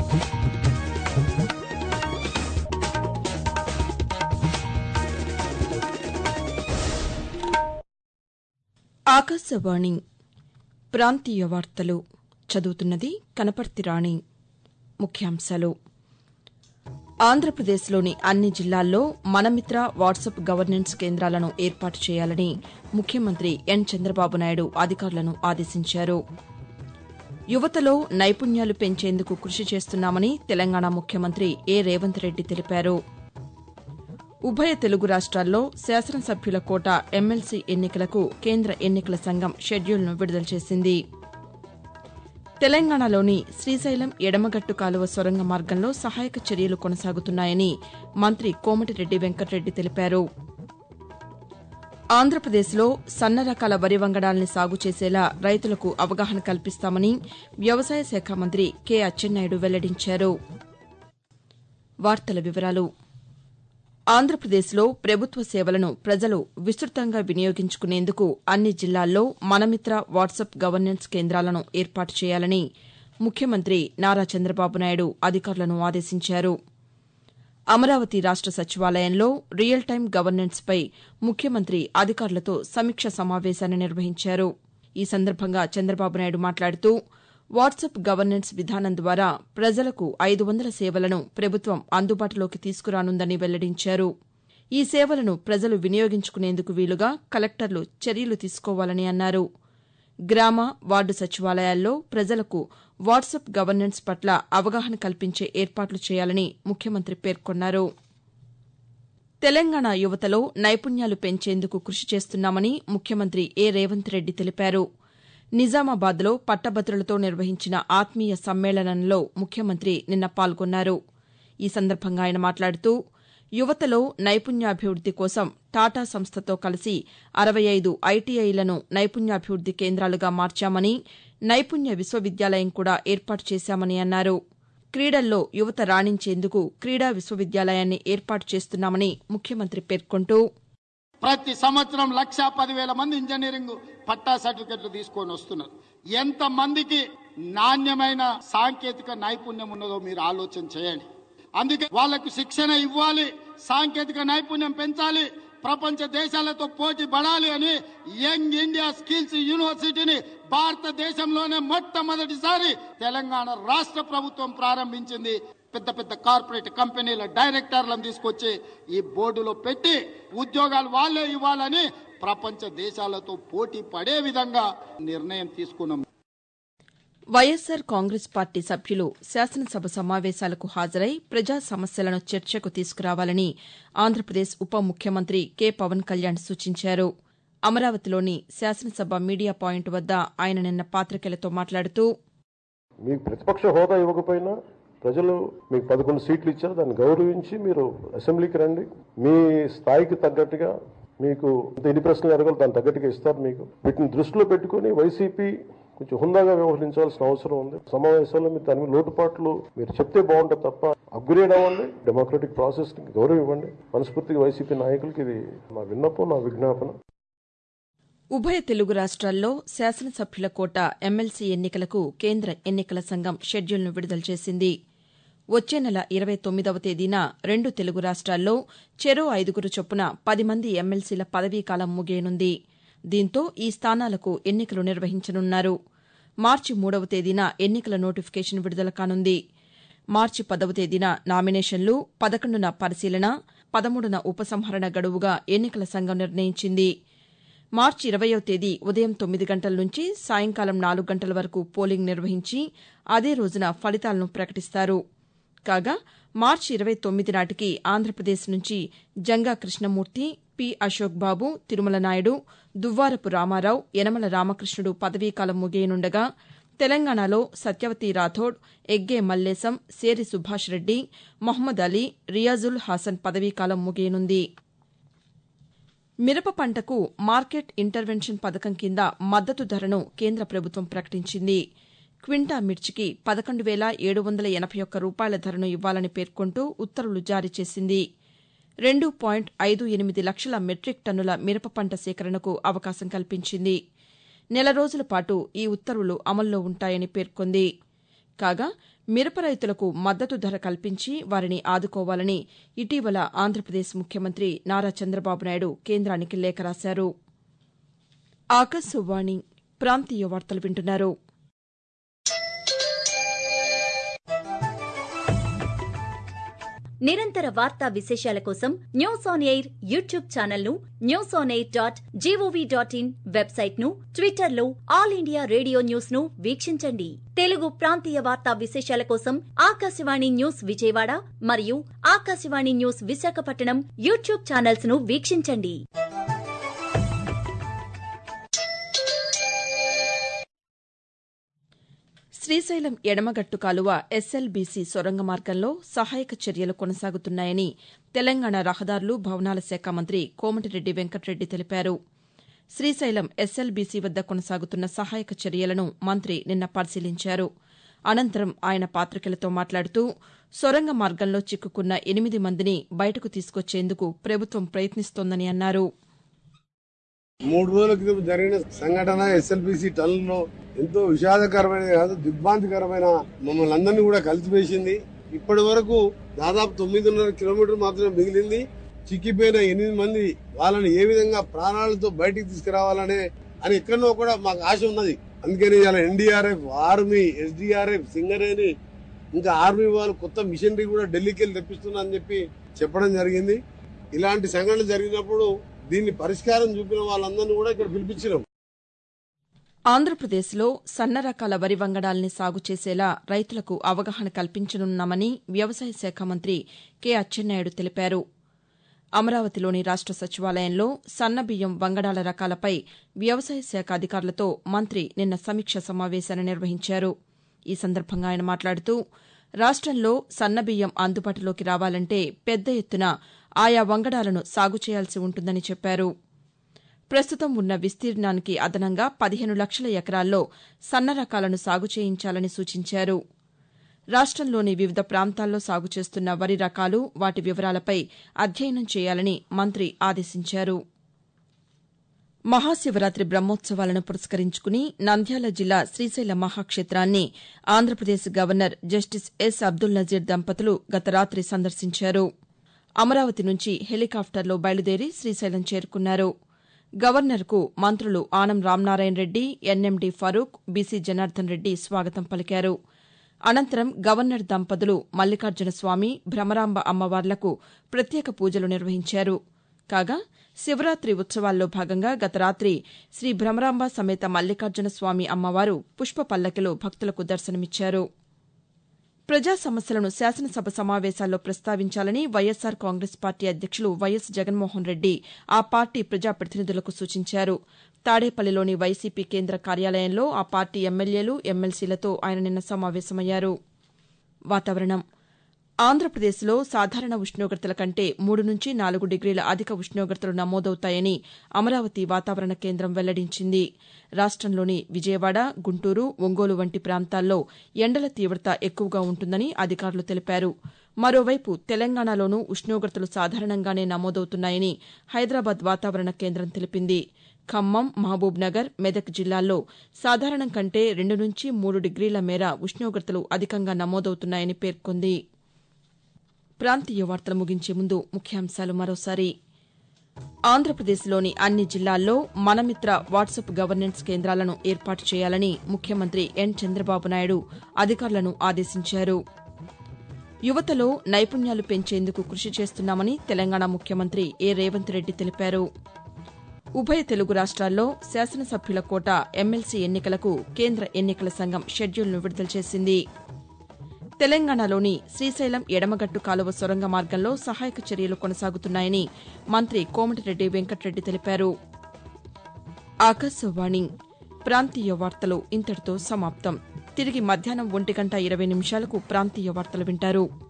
ఆకాశవాణి ప్రాంతీయ వార్తలు చదువుతున్నది కనపర్తి రాణి ముఖ్యాంశాలు ఆంధ్రప్రదేశ్లోని అన్ని జిల్లాల్లో మనమిత్ర వాట్సాప్ గవర్నెన్స్ కేంద్రాలను ఏర్పాటు చేయాలని ముఖ్యమంత్రి ఎన్ చంద్రబాబు నాయుడు అధికారులను ఆదేశించారు యువతలో నైపుణ్యాలు పెంచేందుకు కృషి చేస్తున్నామని తెలంగాణ ముఖ్యమంత్రి ఏ రేవంత్ రెడ్డి తెలిపారు ఉభయ తెలుగు రాష్ట్రాల్లో శాసనసభ్యుల కోట ఎమ్మెల్సీ ఎన్నికలకు కేంద్ర ఎన్నికల సంఘం షెడ్యూల్ను విడుదల చేసింది తెలంగాణలోని శ్రీశైలం ఎడమగట్టు కాలువ సొరంగ మార్గంలో సహాయక చర్యలు కొనసాగుతున్నాయని మంత్రి కోమటిరెడ్డి వెంకటరెడ్డి తెలిపారు ఆంధ్రప్రదేశ్లో సన్న రకాల వరి వంగడాల్ని సాగు చేసేలా రైతులకు అవగాహన కల్పిస్తామని వ్యవసాయ శాఖ మంత్రి కె అచ్చెన్నాయుడు వెల్లడించారు వార్తల వివరాలు ఆంధ్రప్రదేశ్లో ప్రభుత్వ సేవలను ప్రజలు విస్తృతంగా వినియోగించుకునేందుకు అన్ని జిల్లాల్లో మనమిత్ర వాట్సాప్ గవర్నెన్స్ కేంద్రాలను ఏర్పాటు చేయాలని ముఖ్యమంత్రి నారా చంద్రబాబు నాయుడు అధికారులను ఆదేశించారు అమరావతి రాష్ట సచివాలయంలో రియల్ టైం గవర్నెన్స్పై ముఖ్యమంత్రి అధికారులతో సమీక్ష సమావేశాన్ని నిర్వహించారు ఈ సందర్భంగా చంద్రబాబు నాయుడు మాట్లాడుతూ వాట్సాప్ గవర్నెన్స్ విధానం ద్వారా ప్రజలకు ఐదు వందల సేవలను ప్రభుత్వం అందుబాటులోకి తీసుకురానుందని వెల్లడించారు ఈ సేవలను ప్రజలు వినియోగించుకునేందుకు వీలుగా కలెక్టర్లు చర్యలు తీసుకోవాలని అన్నారు గ్రామ వార్డు సచివాలయాల్లో ప్రజలకు వాట్సాప్ గవర్నెన్స్ పట్ల అవగాహన కల్పించే ఏర్పాట్లు చేయాలని ముఖ్యమంత్రి పేర్కొన్నారు తెలంగాణ యువతలో నైపుణ్యాలు పెంచేందుకు కృషి చేస్తున్నామని ముఖ్యమంత్రి ఏ రేవంత్ రెడ్డి తెలిపారు నిజామాబాద్లో పట్టభద్రులతో నిర్వహించిన ఆత్మీయ సమ్మేళనంలో ముఖ్యమంత్రి నిన్న పాల్గొన్నారు ఈ సందర్భంగా ఆయన మాట్లాడుతూ యువతలో నైపుణ్యాభివృద్ది కోసం టాటా సంస్థతో కలిసి అరవై ఐదు ఐటీఐలను నైపుణ్యాభివృద్ది కేంద్రాలుగా మార్చామని నైపుణ్య విశ్వవిద్యాలయం కూడా ఏర్పాటు చేశామని అన్నారు క్రీడల్లో యువత రాణించేందుకు క్రీడా విశ్వవిద్యాలయాన్ని ఏర్పాటు చేస్తున్నామని ముఖ్యమంత్రి పేర్కొంటూ ప్రతి సంవత్సరం లక్ష పదివేల మంది ఇంజనీరింగ్ పట్టా సర్టిఫికెట్లు తీసుకొని వస్తున్నారు ఎంత మందికి నాణ్యమైన సాంకేతిక నైపుణ్యం ఉన్నదో మీరు ఆలోచన చేయండి అందుకే వాళ్లకు శిక్షణ ఇవ్వాలి సాంకేతిక నైపుణ్యం పెంచాలి ప్రపంచ దేశాలతో పోటీ పడాలి అని యంగ్ ఇండియా స్కిల్స్ యూనివర్సిటీని భారతదేశంలోనే మొట్టమొదటిసారి తెలంగాణ రాష్ట్ర ప్రభుత్వం ప్రారంభించింది పెద్ద పెద్ద కార్పొరేట్ కంపెనీల డైరెక్టర్లను తీసుకొచ్చి ఈ బోర్డులో పెట్టి ఉద్యోగాలు వాళ్ళే ఇవ్వాలని ప్రపంచ దేశాలతో పోటీ పడే విధంగా నిర్ణయం తీసుకున్నాం వైఎస్సార్ కాంగ్రెస్ పార్టీ సభ్యులు శాసనసభ సమావేశాలకు హాజరై ప్రజా సమస్యలను చర్చకు తీసుకురావాలని ఆంధ్రప్రదేశ్ ఉప ముఖ్యమంత్రి కె పవన్ కళ్యాణ్ సూచించారు అమరావతిలోని శాసనసభ మీడియా పాయింట్ వద్ద ఆయన నిన్న పాతికేయులతో మాట్లాడుతూ మీకు ప్రతిపక్ష హోదా ఇవ్వకపోయినా ప్రజలు మీకు పదకొండు సీట్లు ఇచ్చారు దాన్ని గౌరవించి మీరు అసెంబ్లీకి రండి మీ స్థాయికి తగ్గట్టుగా మీకు ఎన్ని ప్రశ్నలు అడగాలి దాని తగ్గట్టుగా ఇస్తారు మీకు వీటిని దృష్టిలో పెట్టుకుని వైసీపీ కొంచెం హుందాగా వ్యవహరించాల్సిన అవసరం ఉంది సమావేశాల్లో మీరు దాని మీద లోటుపాట్లు మీరు చెప్తే బాగుంటుంది తప్ప అప్గ్రేడ్ అవ్వండి డెమోక్రటిక్ ప్రాసెస్ గౌరవం ఇవ్వండి మనస్ఫూర్తిగా వైసీపీ నాయకులకి ఇది నా విన్నపం నా విజ్ఞాపన ఉభయ తెలుగు రాష్ట్రాల్లో శాసనసభ్యుల కోట ఎమ్మెల్సీ ఎన్నికలకు కేంద్ర ఎన్నికల సంఘం షెడ్యూల్ను విడుదల చేసింది వచ్చే నెల ఇరవై తొమ్మిదవ తేదీన రెండు తెలుగు రాష్ట్రాల్లో చెరో ఐదుగురు చొప్పున పది మంది ఎమ్మెల్సీల పదవీకాలం ముగియనుంది దీంతో ఈ స్థానాలకు ఎన్నికలు నిర్వహించనున్నారు మార్చి మూడవ తేదీన ఎన్నికల నోటిఫికేషన్ విడుదల కానుంది మార్చి పదవ తేదీన నామినేషన్లు పదకొండున పరిశీలన పదమూడున ఉపసంహరణ గడువుగా ఎన్నికల సంఘం నిర్ణయించింది మార్చి ఇరవయో తేదీ ఉదయం తొమ్మిది గంటల నుంచి సాయంకాలం నాలుగు గంటల వరకు పోలింగ్ నిర్వహించి అదే రోజున ఫలితాలను ప్రకటిస్తారు కాగా మార్చి ఇరవై తొమ్మిది నాటికి ఆంధ్రప్రదేశ్ నుంచి జంగా కృష్ణమూర్తి పి అశోక్ బాబు తిరుమల నాయుడు దువ్వారపు రామారావు యనమల రామకృష్ణుడు పదవీకాలం ముగియనుండగా తెలంగాణలో సత్యవతి రాథోడ్ ఎగ్గే మల్లేశం సేరి సుభాష్ రెడ్డి మొహమ్మద్ అలీ రియాజుల్ హాసన్ పదవీకాలం ముగియనుంది మిరప పంటకు మార్కెట్ ఇంటర్వెన్షన్ పథకం కింద మద్దతు ధరను కేంద్ర ప్రభుత్వం ప్రకటించింది క్వింటా మిర్చికి పదకొండు వేల ఏడు వందల ఎనభై ఒక్క రూపాయల ధరను ఇవ్వాలని పేర్కొంటూ ఉత్తర్వులు జారీ చేసింది రెండు పాయింట్ ఐదు ఎనిమిది లక్షల మెట్రిక్ టన్నుల మిరప పంట సేకరణకు అవకాశం కల్పించింది నెల రోజుల పాటు ఈ ఉత్తర్వులు అమల్లో ఉంటాయని పేర్కొంది కాగా మిరప రైతులకు మద్దతు ధర కల్పించి వారిని ఆదుకోవాలని ఇటీవల ఆంధ్రప్రదేశ్ ముఖ్యమంత్రి నారా చంద్రబాబు నాయుడు కేంద్రానికి లేఖ రాశారు ఆకాశవాణి ప్రాంతీయ వార్తలు వింటున్నారు నిరంతర వార్తా విశేషాల కోసం news on air YouTube channel ను news on air dot G O V dot in website ను ట్విట్టర్ లో ఆల్ ఇండియా రేడియో న్యూస్ ను వీక్షించండి తెలుగు ప్రాంతీయ వార్తా విశేషాల కోసం ఆకాశవాణి న్యూస్ విజయవాడ మరియు Akashvani news Visakhapatnam YouTube channels ను వీక్షించండి శ్రీశైలం ఎడమగట్టు కాలువ ఎస్ఎల్బీసీ సొరంగ మార్గంలో సహాయక చర్యలు కొనసాగుతున్నాయని తెలంగాణ రహదారులు భవనాల శాఖ మంత్రి కోమటిరెడ్డి వెంకటరెడ్డి తెలిపారు శ్రీశైలం ఎస్ఎల్బీసీ వద్ద కొనసాగుతున్న సహాయక చర్యలను మంత్రి నిన్న పరిశీలించారు అనంతరం ఆయన పాతికేయులతో మాట్లాడుతూ సొరంగ మార్గంలో చిక్కుకున్న ఎనిమిది మందిని బయటకు తీసుకొచ్చేందుకు ప్రభుత్వం ప్రయత్నిస్తోందని అన్నారు మూడు రోజుల క్రితం జరిగిన సంఘటన ఎస్ఎల్బిసి టన్నులో ఎంతో విషాదకరమైన కాదు దిగ్భ్రాంతికరమైన మమ్మల్ని అందరినీ కూడా కలిసివేసింది ఇప్పటి వరకు దాదాపు తొమ్మిదిన్నర కిలోమీటర్ మాత్రమే మిగిలింది చిక్కిపోయిన ఎనిమిది మంది వాళ్ళని ఏ విధంగా ప్రాణాలతో బయటికి తీసుకురావాలనే అని ఎక్కడో కూడా మాకు ఆశ ఉన్నది అందుకని ఇలా ఎన్డీఆర్ఎఫ్ ఆర్మీ ఎస్డీఆర్ఎఫ్ సింగరేణి ఇంకా ఆర్మీ వాళ్ళు కొత్త మిషనరీ కూడా ఢిల్లీకి వెళ్ళి తెప్పిస్తున్నా అని చెప్పి చెప్పడం జరిగింది ఇలాంటి సంఘటనలు జరిగినప్పుడు దీన్ని పరిష్కారం చూపిన వాళ్ళందరినీ కూడా ఇక్కడ పిలిపించినాం ఆంధ్రప్రదేశ్లో సన్న రకాల వరి వంగడాల్ని సాగు చేసేలా రైతులకు అవగాహన కల్పించనున్నామని వ్యవసాయ శాఖ మంత్రి కె అచ్చెన్నాయుడు తెలిపారు అమరావతిలోని రాష్ట సచివాలయంలో సన్న బియ్యం వంగడాల రకాలపై వ్యవసాయ శాఖ అధికారులతో మంత్రి నిన్న సమీక్ష సమావేశాన్ని నిర్వహించారు ఈ సందర్భంగా ఆయన మాట్లాడుతూ రాష్టంలో సన్న బియ్యం అందుబాటులోకి రావాలంటే పెద్ద ఎత్తున ఆయా వంగడాలను సాగు చేయాల్సి ఉంటుందని చెప్పారు ప్రస్తుతం ఉన్న విస్తీర్ణానికి అదనంగా పదిహేను లక్షల ఎకరాల్లో సన్న రకాలను సాగు చేయించాలని సూచించారు రాష్టంలోని వివిధ ప్రాంతాల్లో సాగు చేస్తున్న వరి రకాలు వాటి వివరాలపై అధ్యయనం చేయాలని మంత్రి ఆదేశించారు మహాశివరాత్రి బ్రహ్మోత్సవాలను పురస్కరించుకుని నంద్యాల జిల్లా శ్రీశైల మహాక్షేత్రాన్ని Andhra Pradesh governor justice S Abdul Nazeer దంపతులు గత రాత్రి సందర్శించారు అమరావతి నుంచి హెలికాప్టర్లో బయలుదేరి శ్రీశైలం చేరుకున్నారు గవర్నర్కు మంత్రులు ఆనం రామనారాయణ రెడ్డి ఎన్ఎండి ఫరూక్ బీసీ జనార్దన్ రెడ్డి స్వాగతం పలికారు అనంతరం గవర్నర్ దంపతులు మల్లికార్జున స్వామి భ్రమరాంబ అమ్మవార్లకు ప్రత్యేక పూజలు నిర్వహించారు కాగా శివరాత్రి ఉత్సవాల్లో భాగంగా గత రాత్రి శ్రీ భ్రమరాంబ సమేత మల్లికార్జున స్వామి అమ్మవారు పుష్ప పల్లకిలో భక్తులకు దర్శనమిచ్చారు ప్రజా సమస్యలను శాసనసభ సమావేశాల్లో ప్రస్తావించాలని వైఎస్సార్ కాంగ్రెస్ పార్టీ అధ్యక్షులు వైఎస్ జగన్మోహన్ రెడ్డి ఆ పార్టీ ప్రజాప్రతినిధులకు సూచించారు తాడేపల్లిలోని వైసీపీ కేంద్ర కార్యాలయంలో ఆ పార్టీ ఎమ్మెల్యేలు ఎమ్మెల్సీలతో ఆయన నిన్న సమావేశమయ్యారు వాతావరణం ఆంధ్రప్రదేశ్లో సాధారణ ఉష్ణోగ్రతల కంటే మూడు నుంచి నాలుగు డిగ్రీల అధిక ఉష్ణోగ్రతలు నమోదవుతాయని అమరావతి వాతావరణ కేంద్రం వెల్లడించింది రాష్టంలోని విజయవాడ గుంటూరు ఒంగోలు వంటి ప్రాంతాల్లో ఎండల తీవ్రత ఎక్కువగా ఉంటుందని అధికారులు తెలిపారు మరోవైపు తెలంగాణలోనూ ఉష్ణోగ్రతలు సాధారణంగానే నమోదవుతున్నాయని హైదరాబాద్ వాతావరణ కేంద్రం తెలిపింది ఖమ్మం మహబూబ్ నగర్ మెదక్ జిల్లాల్లో సాధారణం కంటే రెండు నుంచి మూడు డిగ్రీల మేర ఉష్ణోగ్రతలు అధికంగా నమోదవుతున్నాయని పేర్కొంది ప్రాంతీయ వార్తలు ముగించే ముందు ముఖ్యాంశాలు మరోసారి ఆంధ్రప్రదేశ్లోని అన్ని జిల్లాల్లో మనమిత్ర వాట్సాప్ గవర్నెన్స్ కేంద్రాలను ఏర్పాటు చేయాలని ముఖ్యమంత్రి ఎన్ చంద్రబాబు నాయుడు అధికారులను ఆదేశించారు యువతలో నైపుణ్యాలు పెంచేందుకు కృషి చేస్తున్నామని తెలంగాణ ముఖ్యమంత్రి ఏ రేవంత్ రెడ్డి తెలిపారు ఉభయ తెలుగు రాష్ట్రాల్లో శాసనసభ్యుల కోట ఎమ్మెల్సీ ఎన్నికలకు కేంద్ర ఎన్నికల సంఘం షెడ్యూల్ను విడుదల చేసింది తెలంగాణలోని శ్రీశైలం ఎడమగట్టు కాలువ సొరంగ మార్గంలో సహాయక చర్యలు కొనసాగుతున్నాయని మంత్రి కోమటిరెడ్డి వెంకటరెడ్డి తెలిపారు ఆకాశవాణి ప్రాంతీయ వార్తలు ఇంతటితో సమాప్తం తిరిగి మధ్యాహ్నం ఒంటి గంట ఇరవై నిమిషాలకు ప్రాంతీయ వార్తలు వింటారు